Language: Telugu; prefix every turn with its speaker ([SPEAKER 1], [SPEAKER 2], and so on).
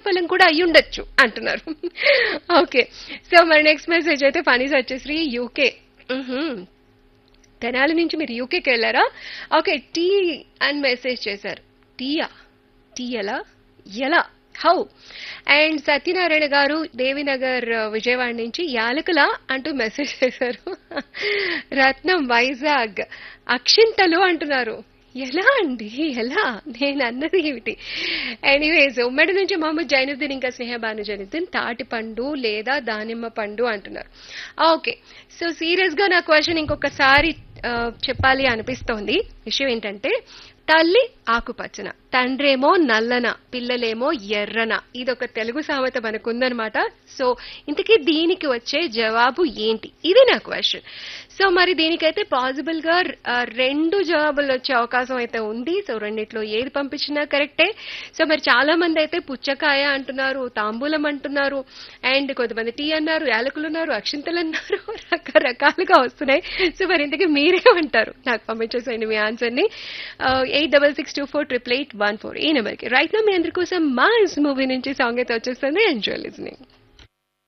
[SPEAKER 1] సీతాఫలం కూడా అయి ఉండొచ్చు అంటున్నారు ఓకే సో మరి నెక్స్ట్ మెసేజ్ అయితే ఫనీ వచ్చేసి యూకే తెనాలి నుంచి మీరు యూకేకి వెళ్ళారా ఓకే టీ అని మెసేజ్ చేశారు టీయా టీ ఎలా ఎలా హౌ అండ్ సత్యనారాయణ గారు దేవినగర్ ఆ, విజయవాడ నుంచి యాలకుల అంటూ మెసేజ్ చేశారు రత్నం వైజాగ్ అక్షింతలు అంటున్నారు ఎలా అండి ఎలా నేను అన్నది ఏమిటి ఎనీవేస్ ఉమ్మడి నుంచి మహమ్మద్ జైనుద్దీన్ ఇంకా స్నేహ భాను జైనుద్దీన్ తాటి పండు లేదా దానిమ్మ పండు అంటున్నారు ఓకే సో సీరియస్ గా నా క్వశ్చన్ ఇంకొకసారి ఆ, చెప్పాలి అనిపిస్తోంది విషయం ఏంటంటే తల్లి ఆకుపచ్చన తండ్రేమో నల్లన పిల్లలేమో ఎర్రన ఇదొక తెలుగు సామెత మనకుందనమాట సో ఇంతకీ దీనికి వచ్చే జవాబు ఏంటి ఇది నా క్వశ్చన్ సో మరి దీనికైతే పాసిబుల్ గా ఆ, రెండు జవాబులు వచ్చే అవకాశం అయితే ఉంది సో రెండిట్లో ఏది పంపించినా కరెక్టే సో మరి చాలా మంది అయితే పుచ్చకాయ అంటున్నారు తాంబూలం అంటున్నారు అండ్ కొంతమంది టీ అన్నారు యాలకులు ఉన్నారు అక్షింతలు అన్నారు రకరకాలుగా వస్తున్నాయి సో మరి ఇంతకీ మీరేమంటారు నాకు పంపించేసేయండి మీ ఆన్సర్ ని eight double six two four triple eight one four ఈ నెంబర్కి రైట్ నా మీ అందరి కోసం మా మూవీ నుంచి సాంగ్ అయితే వచ్చేస్తుంది ఎంజాయ్ లిజనింగ్